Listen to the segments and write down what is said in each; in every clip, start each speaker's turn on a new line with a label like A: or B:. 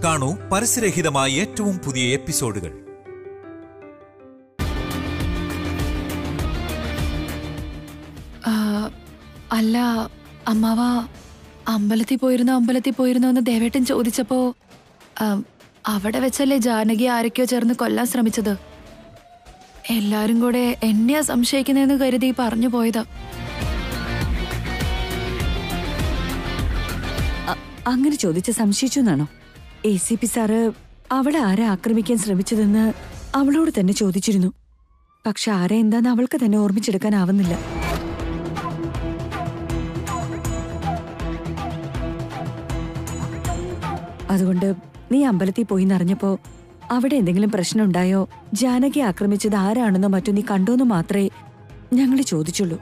A: കാണൂ പരസ്യരഹിതമായ ഏറ്റവും പുതിയ എപ്പിസോഡുകൾ
B: ആ, അല്ല അമ്മാവ അമ്പലത്തിൽ പോയിരുന്നോ അമ്പലത്തിൽ പോയിരുന്നോ എന്ന് ദേവേട്ടൻ ചോദിച്ചപ്പോ ആ, അവിടെ വെച്ചല്ലേ ജാനകി ആരൊക്കെയോ ചേർന്ന് കൊല്ലാൻ ശ്രമിച്ചത് എല്ലാരും കൂടെ എന്നെയാ സംശയിക്കുന്നതെന്ന് കരുതി പറഞ്ഞു പോയതാ
C: അ- അങ്ങനെ ചോദിച്ച് സംശയിച്ചു എന്നാണോ എ സി പി സാറ് അവളെ ആരെ ആക്രമിക്കാൻ ശ്രമിച്ചതെന്ന് അവളോട് തന്നെ ചോദിച്ചിരുന്നു പക്ഷെ ആരെ എന്താന്ന് അവൾക്ക് തന്നെ ഓർമ്മിച്ചെടുക്കാനാവുന്നില്ല അതുകൊണ്ട് നീ അമ്പലത്തിൽ പോയി എന്നറിഞ്ഞപ്പോ അവിടെ എന്തെങ്കിലും പ്രശ്നം ഉണ്ടായോ ജാനകി ആക്രമിച്ചത് ആരാണെന്നോ മറ്റോ നീ കണ്ടോന്ന് മാത്രമേ ഞങ്ങൾ ചോദിച്ചുള്ളൂ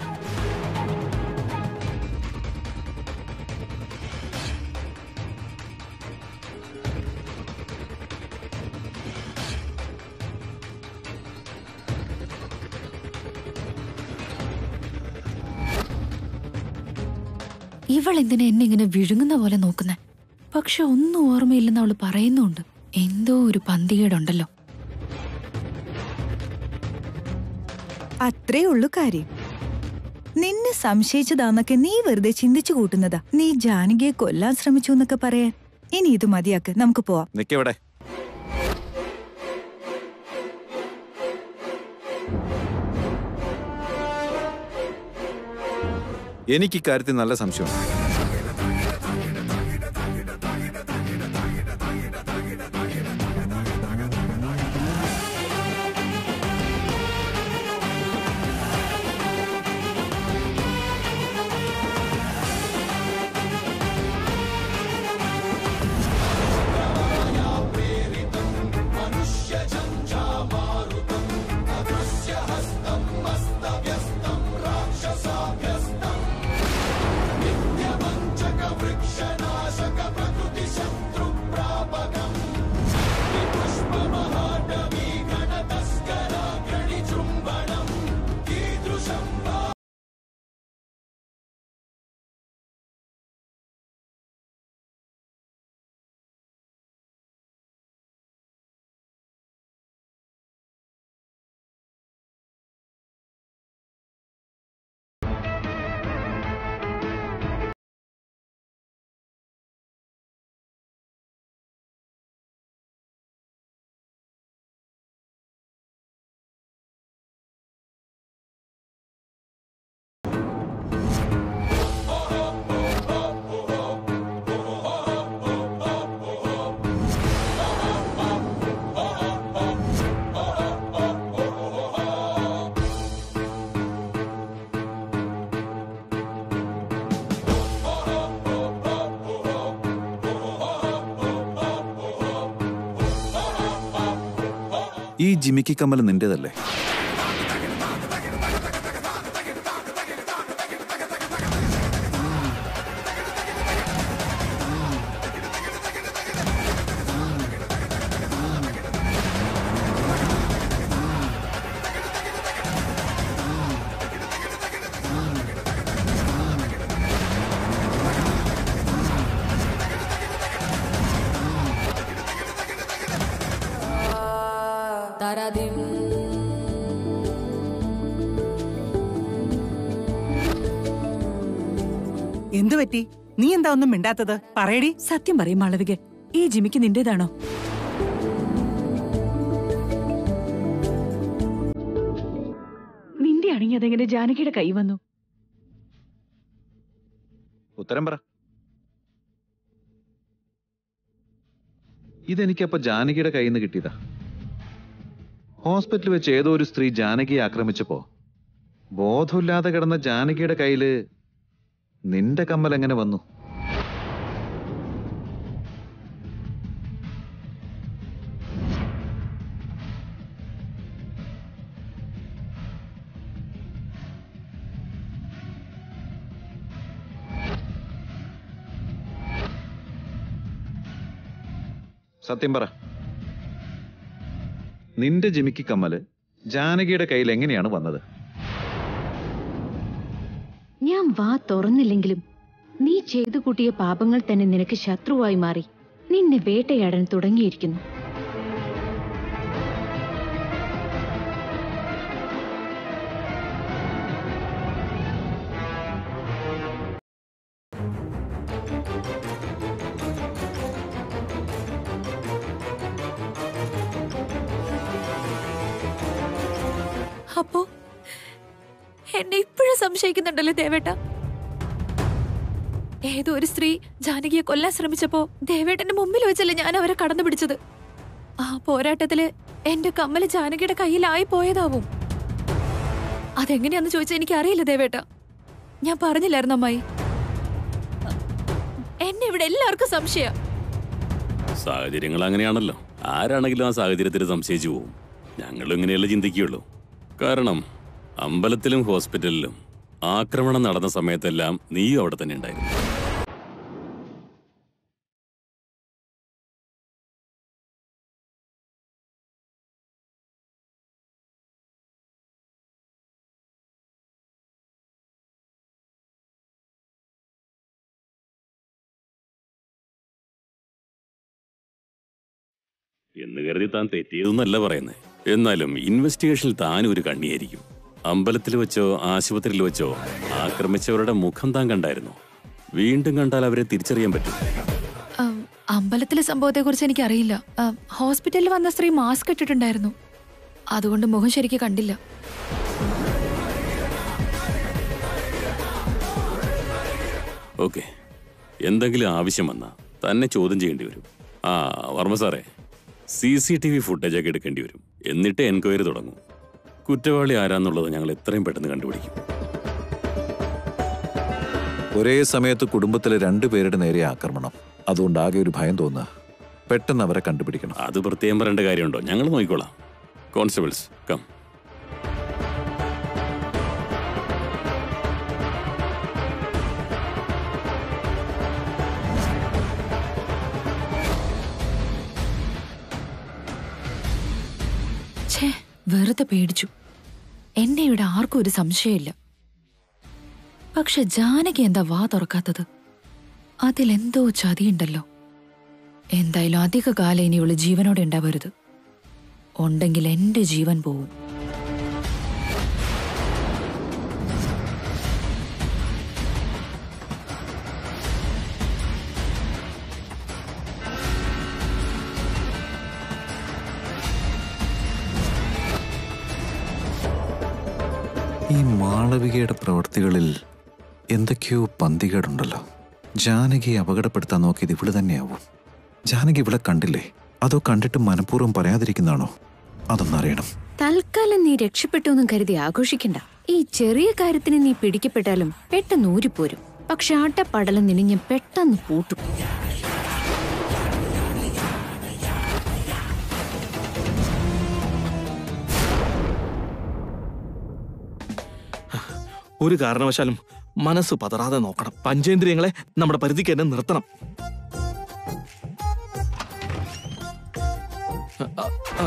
B: ഇവൾ എന്തിനാ എന്നെ ഇങ്ങനെ വിഴുങ്ങുന്ന പോലെ നോക്കുന്നെ പക്ഷെ ഒന്നും ഓർമ്മയില്ലെന്ന് അവള് പറയുന്നുണ്ട് എന്തോ ഒരു പന്തികേടുണ്ടല്ലോ
D: അത്രേ ഉള്ളു കാര്യം നിന്നെ സംശയിച്ചതാന്നൊക്കെ നീ വെറുതെ ചിന്തിച്ചു കൂട്ടുന്നതാ നീ ജാനകിയെ കൊല്ലാൻ ശ്രമിച്ചു എന്നൊക്കെ പറയാൻ ഇനി ഇത് മതിയാക്ക് നമുക്ക് പോവാം
E: നിക്കവിടെ എനിക്ക് ഇക്കാര്യത്തിൽ നല്ല സംശയമുണ്ട് ഈ ജിമിക്കി കമ്മൽ നിന്റേതല്ലേ
F: എന്തു പറ്റി നീ എന്താ ഒന്നും മിണ്ടാത്തത് പറയടി
C: സത്യം പറയും മാളവിക ഈ ജിമിക്ക് നിന്റേതാണോ നിന്റെ ആണെങ്കിൽ അതെങ്ങനെ ജാനകിയുടെ കൈ വന്നു
E: ഉത്തരം പറ ഇതെനിക്കപ്പോ ജാനകിയുടെ കയ്യിൽ നിന്ന് കിട്ടിയതാ ഹോസ്പിറ്റലിൽ വെച്ച് ഏതോ ഒരു സ്ത്രീ ജാനകിയെ ആക്രമിച്ചപ്പോ ബോധമില്ലാതെ കിടന്ന ജാനകിയുടെ കയ്യില് നിന്റെ കമ്മൽ എങ്ങനെ വന്നു സത്യം പറ നിന്റെ ജിമിക്ക് കമ്മല് ജാനകിയുടെ കയ്യിൽ എങ്ങനെയാണ് വന്നത്
G: ഞാൻ വാ തുറന്നില്ലെങ്കിലും നീ ചെയ്തു കൂട്ടിയ പാപങ്ങൾ തന്നെ നിനക്ക് ശത്രുവായി മാറി നിന്നെ വേട്ടയാടാൻ തുടങ്ങിയിരിക്കുന്നു
B: അപ്പോ എന്നെ ഇപ്പോഴും സംശയിക്കുന്നുണ്ടല്ലോ ദേവേട്ട ഏതോ ഒരു സ്ത്രീ ജാനകിയെ കൊല്ലാൻ ശ്രമിച്ചപ്പോ ദേവേട്ടന്റെ മുമ്പിൽ വെച്ചല്ലേ ഞാൻ അവരെ കടന്നു പിടിച്ചത് ആ പോരാട്ടത്തില് എന്റെ കമ്മല് ജാനകിയുടെ കയ്യിലായി പോയതാവും അതെങ്ങനെയാന്ന് ചോദിച്ചാൽ എനിക്ക് അറിയില്ല ദേവേട്ട ഞാൻ പറഞ്ഞില്ലായിരുന്നു അമ്മായി എന്നെ ഇവിടെ എല്ലാവർക്കും സംശയ
H: സാഹചര്യങ്ങൾ അങ്ങനെയാണല്ലോ ആരാണെങ്കിലും ആ സാഹചര്യത്തിൽ സംശയിച്ചു പോവും ഞങ്ങളും ഇങ്ങനെയല്ലേ ചിന്തിക്കുകയുള്ളൂ കാരണം അമ്പലത്തിലും ഹോസ്പിറ്റലിലും ആക്രമണം നടന്ന സമയത്തെല്ലാം നീയും അവിടെ തന്നെ ഉണ്ടായിരുന്നു എന്ന് കരുതി താൻ തെറ്റിയതെന്നല്ല പറയുന്നത് എന്നാലും ഇൻവെസ്റ്റിഗേഷനിൽ താൻ ഒരു കണ്ണിയായിരിക്കും അമ്പലത്തിൽ വെച്ചോ ആശുപത്രിയിൽ വെച്ചോ ആക്രമിച്ചവരുടെ മുഖം താൻ കണ്ടായിരുന്നു വീണ്ടും കണ്ടാൽ അവരെ തിരിച്ചറിയാൻ പറ്റും
B: ആം, അമ്പലത്തിലെ സംഭവത്തെ കുറിച്ച് എനിക്ക് അറിയില്ല ആം, ഹോസ്പിറ്റലിൽ വന്ന സ്ത്രീ മാസ്ക് ഇട്ടിട്ടുണ്ടായിരുന്നു അതുകൊണ്ട് മുഖം ശരിക്ക് കണ്ടില്ല
H: ഓക്കെ എന്തെങ്കിലും ആവശ്യം വന്നാ തന്നെ ചോദ്യം ചെയ്യേണ്ടി വരും ആ വർമ്മ സാറേ സി സി ടി വി ഫുട്ടേജൊക്കെ എടുക്കേണ്ടി വരും എന്നിട്ട് എൻക്വയറി തുടങ്ങും കുറ്റവാളി ആരാന്നുള്ളത് ഞങ്ങൾ എത്രയും പെട്ടെന്ന് കണ്ടുപിടിക്കും
E: ഒരേ സമയത്ത് കുടുംബത്തിലെ രണ്ടുപേരുടെ നേരെ ആക്രമണം അതുകൊണ്ട് ആകെ ഒരു ഭയം തോന്നുക പെട്ടെന്ന് അവരെ കണ്ടുപിടിക്കണം
H: അത് പ്രത്യേകം പറയേണ്ട കാര്യമുണ്ടോ ഞങ്ങൾ നോക്കിക്കോളാം കോൺസ്റ്റബിൾസ് കം
B: ഛേ വെറുതെ പേടിച്ചു എന്നെ ഇവിടെ ആർക്കും ഒരു സംശയമില്ല പക്ഷെ ജാനകി എന്താ വാ തുറക്കാത്തത് അതിലെന്തോ ചതിയുണ്ടല്ലോ എന്തായാലും അധിക കാലം ഇനി ഇവള് ജീവനോടെ ഉണ്ടാവരുത് ഉണ്ടെങ്കിൽ എന്റെ ജീവൻ പോവും
E: ഈ മാളവികയുടെ പ്രവൃത്തികളിൽ എന്തൊക്കെയോ പന്തികേടുണ്ടല്ലോ ജാനകിയെ അപകടപ്പെടുത്താൻ നോക്കിയത് ഇവള് തന്നെയാവും ജാനകി ഇവിടെ കണ്ടില്ലേ അതോ കണ്ടിട്ട് മനഃപൂർവ്വം പറയാതിരിക്കുന്നതാണോ അതൊന്നറിയണം
G: തൽക്കാലം നീ രക്ഷപ്പെട്ടു എന്നും കരുതി ആഘോഷിക്കണ്ട ഈ ചെറിയ കാര്യത്തിന് നീ പിടിക്കപ്പെട്ടാലും പെട്ടെന്ന് ഊരിപ്പോരും പക്ഷെ ആട്ടപ്പടലം നിനിഞ്ഞ് പെട്ടെന്ന് പൂട്ടും
I: ഒരു കാരണവശാലും മനസ്സ് പതറാതെ നോക്കണം പഞ്ചേന്ദ്രിയങ്ങളെ നമ്മുടെ പരിധിക്ക് തന്നെ നിർത്തണം അ, അ,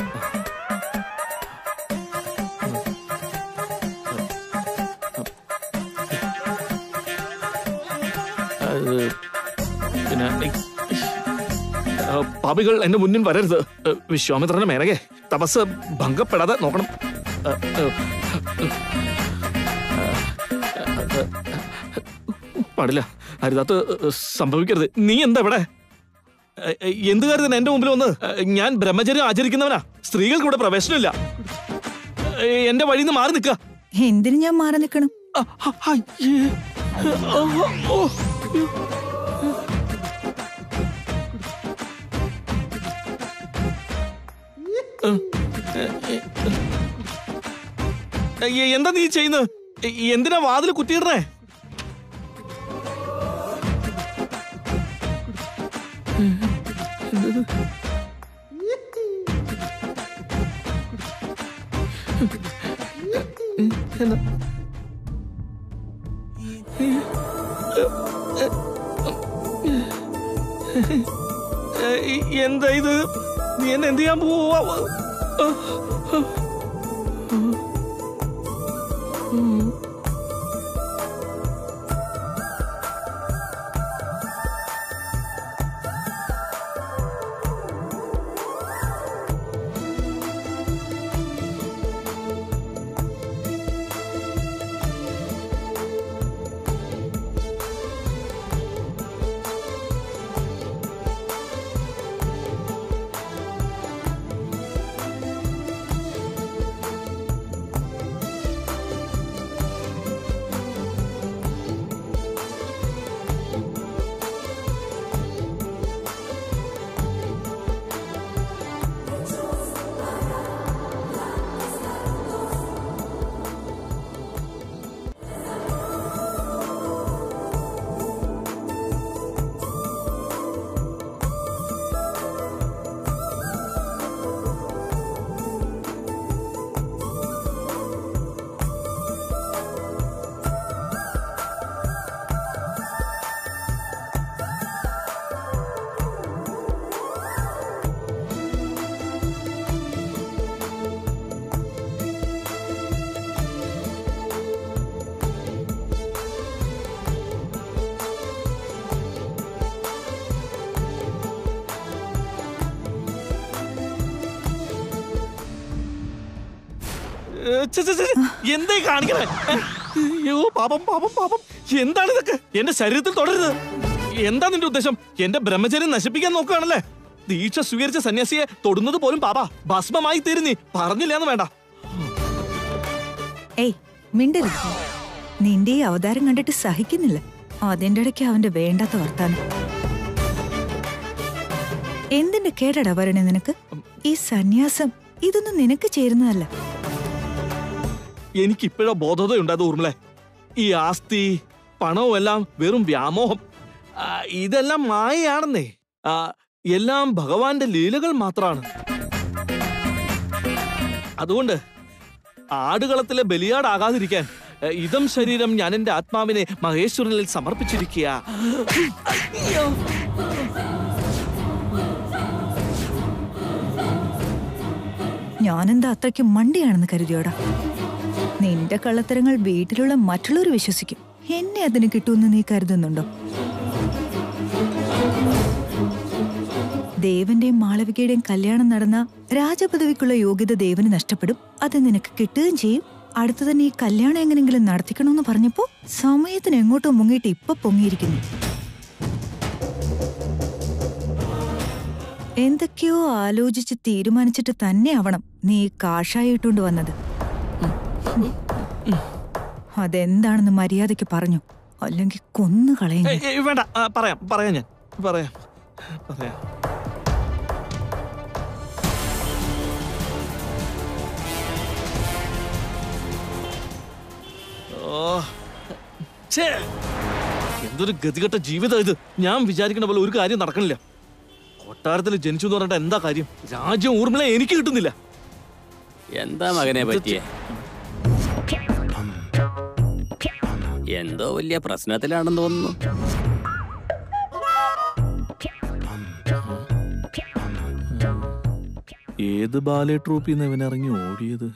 I: അത് പിന്നെ ആ, പാപികൾ എന്റെ മുന്നിൽ വരരുത് വിശ്വാമിത്രന്റെ മേനകെ തപസ് ഭംഗപ്പെടാതെ നോക്കണം ആ, ആ, പാടില്ല അരുതാത്ത് സംഭവിക്കരുത് നീ എന്താ ഇവിടെ എ- എ- എന്ത് കാര്യത്തിന് എന്റെ മുമ്പിൽ വന്ന് എ, ഞാൻ ബ്രഹ്മചര്യം ആചരിക്കുന്നവനാ സ്ത്രീകൾക്ക് ഇവിടെ പ്രവേശനമില്ല എ, എന്റെ വഴിയിൽ നിന്ന് മാറി നിൽക്കുക
D: എന്തിനു ഞാൻ മാറി നിൽക്കണം
I: എന്താ നീ ചെയ്യുന്നത് എ- എന്തിനാ വാതിൽ കുത്തിയിടണേ എന്താ ഏ, ഈ- എന്താ ഇത് നീ എന്നെ എന്ത് ചെയ്യാൻ പോവാ ഛെ, ഛെ, ഛെ, എന്തേ കാണിക്കണേ ഏ? അയ്യോ പാപം പാപം പാപം എന്താണ് ഇതൊക്കെ എന്റെ ശരീരത്തിൽ തുടരുത് എന്താ നിന്റെ ഉദ്ദേശം എന്റെ ബ്രഹ്മചര്യം നശിപ്പിക്കാൻ നോക്കുകയാണല്ലേ ദീക്ഷ സ്വീകരിച്ച സന്യാസിയെ തൊടുന്നത് പോലും പാപ ഭസ്മമായി തീരുന്നി പറഞ്ഞില്ലാന്ന് വേണ്ട
D: ഏയ് മിണ്ടരുത് നിന്റെ ഈ അവതാരം കണ്ടിട്ട് സഹിക്കുന്നില്ല അതിന്റെ ഇടയ്ക്ക് അവന്റെ വേണ്ടാത്ത വർത്താനം എന്തിന്റെ കേടടാ വരണേ നിനക്ക് ഈ സന്യാസം ഇതൊന്നും നിനക്ക് ചേരുന്നതല്ല
I: എനിക്കിപ്പോഴോ ബോധതയുണ്ട് അത് ഊർമിളെ ഈ ആസ്തി പണവും എല്ലാം വെറും വ്യാമോഹം ആ, ഇതെല്ലാം മായയാണെന്നേ ആ, എല്ലാം ഭഗവാന്റെ ലീലകൾ മാത്രമാണ് അതുകൊണ്ട് ആടുകളത്തിലെ ബലിയാടാകാതിരിക്കാൻ എ, ഇതം ശരീരം ഞാൻ എന്റെ ആത്മാവിനെ മഹേശ്വരനിൽ സമർപ്പിച്ചിരിക്കുക അയ്യോ.
D: ഞാനെന്താ അത്രയ്ക്ക് മണ്ടിയാണെന്ന് കരുതിയോടാ നിന്റെ കള്ളത്തരങ്ങൾ വീട്ടിലുള്ള മറ്റുള്ളവർ വിശ്വസിക്കും എന്നെ അതിന് കിട്ടുമെന്ന് നീ കരുതുന്നുണ്ടോ ദേവന്റെയും മാളവികയുടെയും കല്യാണം നടന്ന രാജപദവിക്കുള്ള യോഗ്യത ദേവന് നഷ്ടപ്പെടും അത് നിനക്ക് കിട്ടുകയും ചെയ്യും അടുത്തു തന്നെ ഈ കല്യാണം എങ്ങനെങ്കിലും നടത്തിക്കണമെന്ന് പറഞ്ഞപ്പോ സമയത്തിന് എങ്ങോട്ടോ മുങ്ങിയിട്ട് ഇപ്പൊ പൊങ്ങിയിരിക്കുന്നു എന്തൊക്കെയോ ആലോചിച്ച് തീരുമാനിച്ചിട്ട് തന്നെ ആവണം നീ ഈ കാഷായം ഇട്ടുകൊണ്ട് വന്നത് അതെന്താണെന്ന് മര്യാദയ്ക്ക് പറഞ്ഞു അല്ലെങ്കിൽ കൊന്നു കളയും
I: ഏയ്, ഏയ്, വേണ്ട ആ, പറയാം പറയാം ഞാൻ പറയാം പറയാം ഓ ഛേ, എന്തൊരു ഗതികെട്ട ജീവിതം ഇത് ഞാൻ വിചാരിക്കുന്ന പോലെ ഒരു കാര്യം നടക്കണില്ല കൊട്ടാരത്തിൽ ജനിച്ചു എന്ന് പറഞ്ഞിട്ട് എന്താ കാര്യം രാജ്യം ഊർമിള എനിക്ക് കിട്ടുന്നില്ല
H: എന്താ മകനെ പറ്റിയേ എന്തോ വലിയ പ്രശ്നത്തിലാണെന്ന് തോന്നുന്നു
I: ഏത് ബാലെ ട്രൂപ്പിൽ നിന്ന് ഇവനിറങ്ങി ഓടിയത്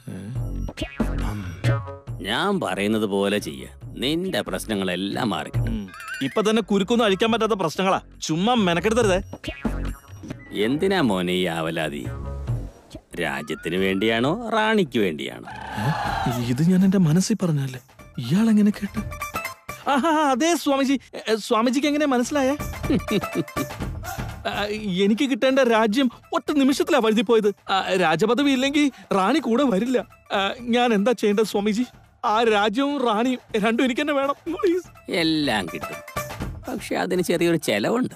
H: ഞാൻ പറയുന്നത് പോലെ ചെയ്യ നിന്റെ പ്രശ്നങ്ങളെല്ലാം മാറിക്കിട്ടും
I: ഇപ്പൊ തന്നെ കുരുക്കൊന്നും അഴിക്കാൻ പറ്റാത്ത പ്രശ്നങ്ങളാ ചുമ്മാ മെനക്കെടുത്തരുതേ
H: എന്തിനാ മോനെ ഈ ആവലാതി രാജ്യത്തിന് വേണ്ടിയാണോ റാണിക്ക് വേണ്ടിയാണോ
I: ഇത് ഞാൻ എന്റെ മനസ്സിൽ പറഞ്ഞല്ലേ ഇയാൾ എങ്ങനെ കേട്ടു ആഹാ അതെ സ്വാമിജി എ, സ്വാമിജിക്ക് എങ്ങനെ മനസ്സിലായേ ആ, എനിക്ക് കിട്ടേണ്ട രാജ്യം ഒറ്റ നിമിഷത്തിലാ വഴുതി പോയത് ആ, രാജപദവി ഇല്ലെങ്കിൽ റാണി കൂടെ വരില്ല ആ, ഞാൻ എന്താ ചെയ്യേണ്ടത് സ്വാമിജി ആ രാജ്യവും റാണിയും രണ്ടും എനിക്ക് തന്നെ വേണം പ്ലീസ്
H: എല്ലാം കിട്ടും പക്ഷെ അതിന് ചെറിയൊരു ചെലവുണ്ട്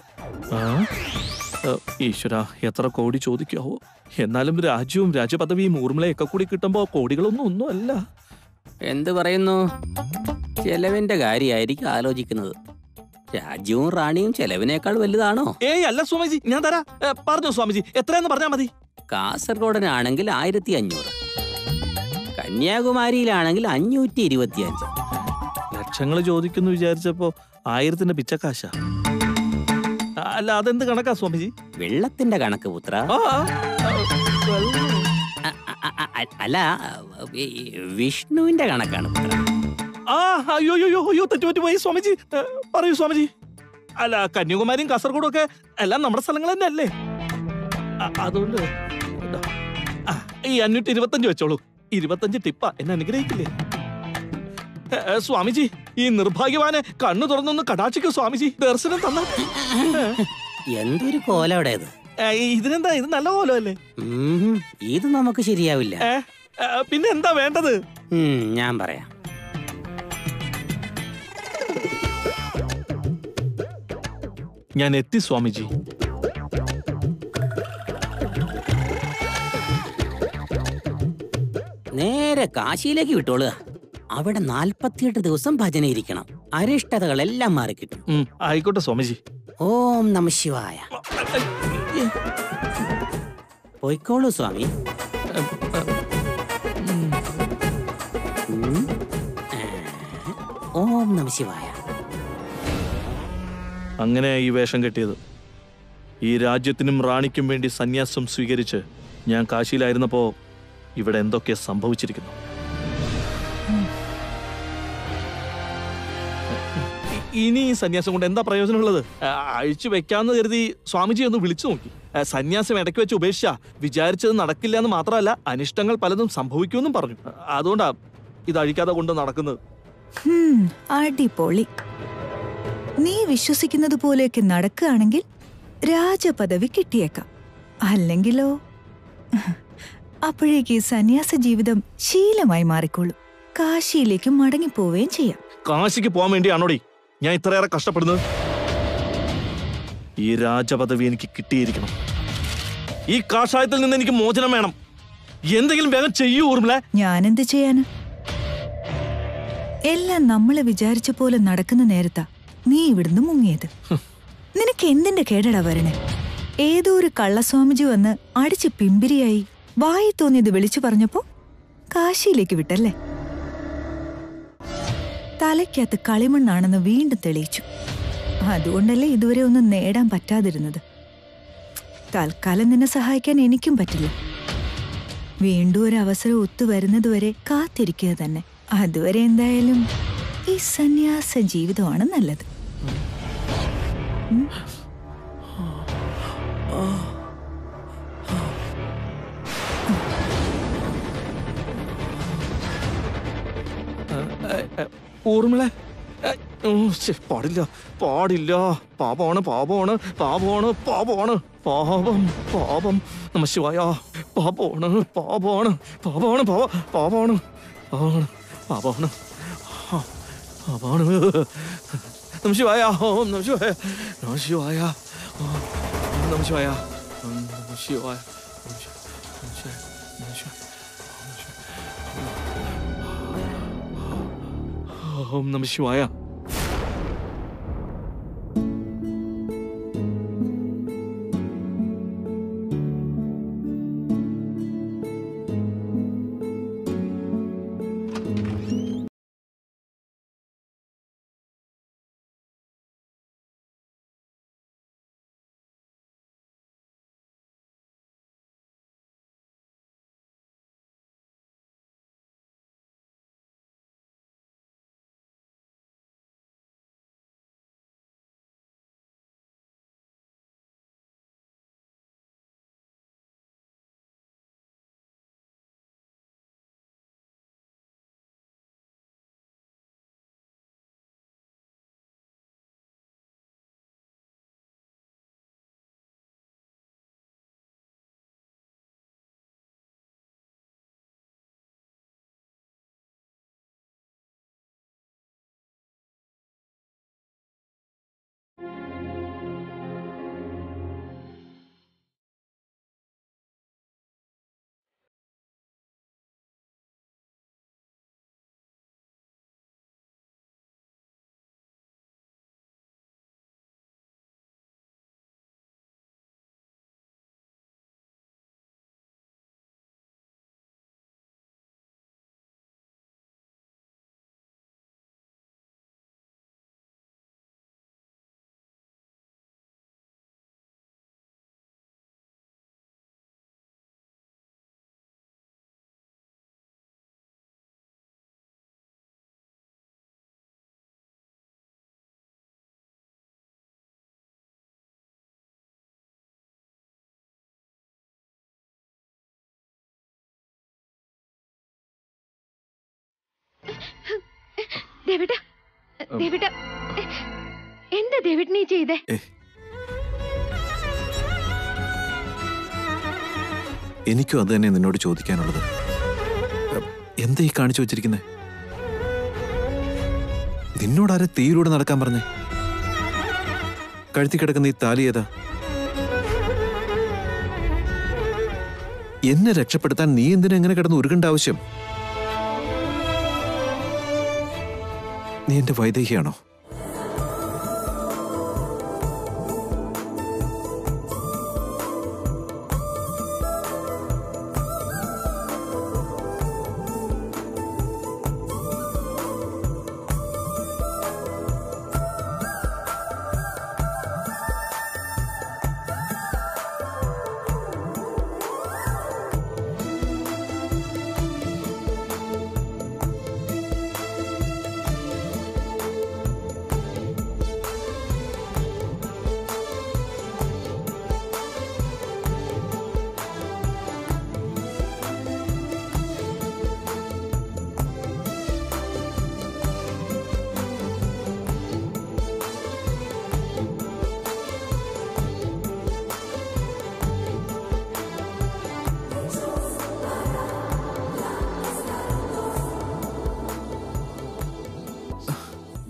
I: ഈശ്വര എത്ര കോടി ചോദിക്കാവോ എന്നാലും രാജ്യവും രാജപദവിയും ഊർമിളയൊക്കെ കൂടി കിട്ടുമ്പോ കോടികളൊന്നും ഒന്നും അല്ല
H: എന്ത് പറയുന്നു ചെലവിന്റെ കാര്യമായിരിക്കും ആലോചിക്കുന്നത് രാജ്യവും റാണിയും ചെലവിനേക്കാൾ വലുതാണോ
I: ഏയ് അല്ല സ്വാമിജി ഞാൻ തരാ ഏ, പറഞ്ഞോ സ്വാമിജി എത്രയെന്ന് പറഞ്ഞാ മതി
H: കാസർഗോഡനാണെങ്കിൽ ആയിരത്തി അഞ്ഞൂറ് കന്യാകുമാരിയിലാണെങ്കിൽ അഞ്ഞൂറ്റി ഇരുപത്തിയഞ്ച്
I: ലക്ഷങ്ങൾ ചോദിക്കുന്നു വിചാരിച്ചപ്പോ ആയിരത്തിന്റെ പിച്ചക്കാശ അല്ല അതെന്ത് കണക്കാ സ്വാമിജി
H: വെള്ളത്തിന്റെ കണക്ക് പുത്ര
I: ആ, ആ, ആ, വെള്ളം.
H: അ- അ- അ- അ- അല്ല ഈ വിഷ്ണുവിന്റെ കണക്കാണ് പുത്ര
I: ആ അയ്യോ അയ്യോ അയ്യോ തെറ്റുപറ്റി പോയി സ്വാമിജി ഏ, പറയൂ സ്വാമിജി അല്ല കന്യാകുമാരിയും കാസർഗോഡും ഒക്കെ എല്ലാം നമ്മുടെ സ്ഥലങ്ങൾ തന്നെ അല്ലേ അ- അതുകൊണ്ട് ഇതാ. ആ, ഈ അഞ്ഞൂറ്റി ഇരുപത്തഞ്ച് വെച്ചോളൂ ഇരുപത്തഞ്ച് ടിപ്പ എന്നെ അനുഗ്രഹിക്കില്ലേ ഏ, ഏ, സ്വാമിജി ഈ നിർഭാഗ്യവാനെ കണ്ണു തുറന്നൊന്ന് കടാക്ഷിക്കൂ സ്വാമിജി ദർശനം തന്ന
H: എന്തൊരു കോലോടേത്
I: ഇതിനെന്താ ഇത് നല്ല പോലല്ലേ
H: ഉം, ഇത് നമുക്ക് ശരിയാവില്ല
I: ഏ, ഏ, പിന്നെ എന്താ വേണ്ടത്
H: ഉം, ഞാൻ പറയാം
I: ഞാൻ എത്തി സ്വാമിജി
H: നേരെ കാശിയിലേക്ക് വിട്ടോളുക അവിടെ നാൽപ്പത്തിയെട്ട് ദിവസം ഭജന ഇരിക്കണം അരിഷ്ടതകളെല്ലാം മാറിക്കിട്ടും
I: ഉം, ആയിക്കോട്ടെ സ്വാമിജി
H: ഓം നമ ശിവായ പോയിക്കോളൂ സ്വാമി ഉം. ഏ, ഓം നമ ശിവായ
I: അങ്ങനെ ഈ വേഷം കെട്ടിയത് ഈ രാജ്യത്തിനും റാണിക്കും വേണ്ടി സന്യാസം സ്വീകരിച്ച് ഞാൻ കാശിയിലായിരുന്നപ്പോ ഇവിടെ എന്തൊക്കെ സംഭവിച്ചിരിക്കുന്നു ഇനി ഈ സന്യാസം കൊണ്ട് എന്താ പ്രയോജനമുള്ളത് ആ, അഴിച്ചു വെക്കാന്ന് കരുതി സ്വാമിജി ഒന്ന് വിളിച്ചു നോക്കി ആ, സന്യാസം ഇടയ്ക്ക് വെച്ച് ഉപേക്ഷിച്ച വിചാരിച്ചത് നടക്കില്ല എന്ന് മാത്രമല്ല അനിഷ്ടങ്ങൾ പലതും സംഭവിക്കുമെന്നും പറഞ്ഞു ആ, അതുകൊണ്ടാ ഇത് അഴിക്കാതെ കൊണ്ട് നടക്കുന്നത്
D: ഹും, അടിപൊളി നീ വിശ്വസിക്കുന്നത് പോലെയൊക്കെ നടക്കുകയാണെങ്കിൽ രാജപദവി കിട്ടിയേക്കാം അല്ലെങ്കിലോ അപ്പോഴേക്ക് ഈ സന്യാസ ജീവിതം ശീലമായി മാറിക്കോളും കാശിയിലേക്ക് മടങ്ങിപ്പോവുകയും ചെയ്യാം
I: കാശിക്ക് പോകാൻ വേണ്ടിയാണോടി ഞാൻ ഇത്രയേറെ കഷ്ടപ്പെടുന്നത് ഈ രാജപദവി എനിക്ക് കിട്ടിയിരിക്കണം ഈ കാഷായത്തിൽ നിന്ന് എനിക്ക് മോചനം വേണം എന്തെങ്കിലും വേഗം ചെയ്യൂ ഊർമിളെ
D: ഞാനെന്ത് ചെയ്യാന് എല്ലാം നമ്മൾ വിചാരിച്ച പോലെ നടക്കുന്ന നേരത്താ നീ ഇവിടുന്ന് മുങ്ങിയത് നിനക്ക് എന്തിന്റെ കേടടാ വരണേ ഏതോ ഒരു കള്ളസ്വാമിജി വന്ന് അടിച്ച് പിമ്പിരിയായി വായി തോന്നിയത് വിളിച്ചു പറഞ്ഞപ്പോ കാശിയിലേക്ക് വിട്ടല്ലേ തലയ്ക്കകത്ത് കളിമണ്ണാണെന്ന് വീണ്ടും തെളിയിച്ചു അതുകൊണ്ടല്ലേ ഇതുവരെ ഒന്നും നേടാൻ പറ്റാതിരുന്നത് തൽക്കാലം നിന്നെ സഹായിക്കാൻ എനിക്കും പറ്റില്ല വീണ്ടും ഒരു അവസരം ഒത്തുവരുന്നതുവരെ കാത്തിരിക്കുക തന്നെ അതുവരെ എന്തായാലും ഈ സന്യാസ ജീവിതമാണ് നല്ലത്
I: ഊർമിളെ ഏ, ഓ, ശ്ശെ, പാടില്ല പാടില്ല പാപമാണ് പാപമാണ് പാപമാണ് പാപമാണ് പാപം പാപം നമ ശിവായ പാപമാണ് പാപമാണ് പാപമാണ് പാപ പാപമാണ് പാപമാണ് പാപമാണ് ആ, പാപമാണ് നമ ശിവായ ഓം നമ ശിവായ നമ ശിവായ ഓം നമ ശിവായ ഓം നമ ശിവായ നമ ശിവായ നമ ശിവായ നമ ശിവായ ഓം നമ ശിവായ
G: ദേവിട്ട ദേവിട്ട എന്താ ദേവിട്ട് നീ ചെയ്തേ
E: എനിക്കും അത് തന്നെ നിന്നോട് ചോദിക്കാനുള്ളത് എ, എന്താ ഈ കാണിച്ചു വെച്ചിരിക്കുന്നേ നിന്നോട് ആരെ തീയിലൂടെ നടക്കാൻ പറഞ്ഞേ കഴുത്തി കിടക്കുന്ന ഈ താലി ഏതാ എന്നെ രക്ഷപ്പെടുത്താൻ നീ എന്തിനാ എങ്ങനെ കിടന്ന് ഉരുകേണ്ട ആവശ്യം നീ എന്റെ വൈദേഹിയാണോ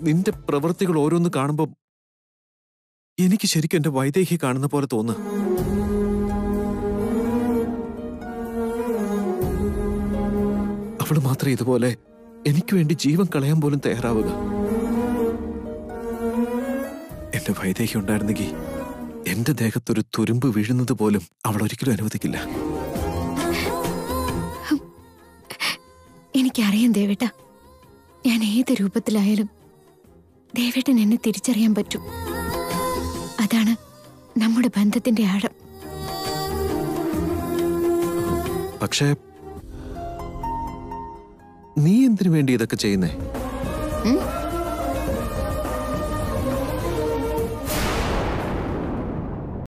J: നിന്റെ പ്രവൃത്തികൾ ഓരോന്ന് കാണുമ്പോൾ എനിക്ക് ശരിക്കും എന്റെ വൈദേഹി കാണുന്ന പോലെ തോന്നുക അവള് മാത്രം ഇതുപോലെ എനിക്ക് വേണ്ടി ജീവൻ കളയാൻ പോലും തയ്യാറാവുക എന്റെ വൈദേഹി ഉണ്ടായിരുന്നെങ്കിൽ എന്റെ ദേഹത്തൊരു തുരുമ്പ് വീഴുന്നത് പോലും അവൾ ഒരിക്കലും അനുവദിക്കില്ല
G: എനിക്കറിയാം ദേവേട്ട ഞാൻ ഏത് രൂപത്തിലായാലും ദേവേട്ടൻ എന്നെ തിരിച്ചറിയാൻ പറ്റും അതാണ് നമ്മുടെ ബന്ധത്തിന്റെ ആഴം
J: പക്ഷേ നീ എന്തിനു വേണ്ടി ഇതൊക്കെ ചെയ്യുന്നേ
G: ഉം?